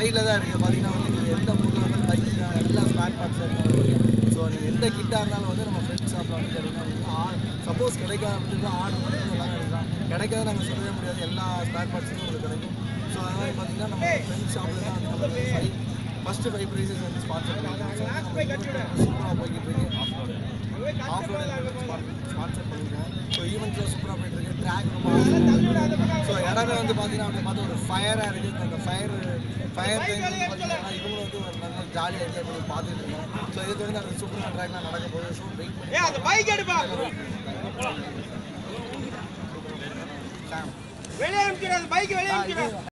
சைடில் தான் இருக்குது பார்த்தீங்கன்னா வந்து நீங்கள் எந்த பொருளாக இருந்தாலும் பைக் எல்லா ஸ்பேர் பார்ட்ஸ் இருந்தாலும் ஸோ நீங்கள் எந்த கிட்டாக இருந்தாலும் வந்து நம்ம ஃப்ரெண்ட்ஸ் ஷாப்பில் வந்து கேட்டிங்கன்னா சப்போஸ் கிடைக்காது ஆர்டர் பண்ணி எல்லாம் எடுக்கலாம் கிடைக்காத நாங்கள் சொல்லவே முடியாது எல்லா ஸ்பேர் பார்ட்ஸும் உங்களுக்கு கிடைக்கும் ஸோ அதனால் பார்த்தீங்கன்னா நம்ம ஃப்ரெண்ட்ஸ் ஷாப்பில் தான் வந்து நம்மளுக்கு ஃபைவ் ஃபஸ்ட்டு ஃபைவ் ப்ரைஸஸ் வந்து ஸ்பான்சர் பண்ணியிருக்காங்க சூப்பராக போய்கிட்டு இருக்கு ஆஃப் ரோடு ஸ்பான்சர் பண்ணியிருக்கேன் ஸோ ஈவெண்ட்ஸில் சூப்பராக போயிட்டு இருக்கு ட்ராக் ரொம்ப ஸோ இடமே வந்து பார்த்தீங்கன்னா அப்படி பார்த்தா ஒரு ஃபயராக இருக்குது அந்த ஃபயர் ஃபயர் டைம் வந்து பார்த்தீங்கன்னா இவங்களும் வந்து ஒரு நல்ல ஜாலியாக என்ஜாய் பண்ணி பார்த்துட்டு இருக்கோம் ஸோ இது வந்து அந்த சூப்பராக ட்ராக்லாம் நடக்க போகுது ஸோ வெயிட் பண்ணி ஏய் அந்த பைக் எடுப்பா வெளியே அனுப்பிச்சிடு அந்த பைக் வெளியே அனுப்பிச்சிடு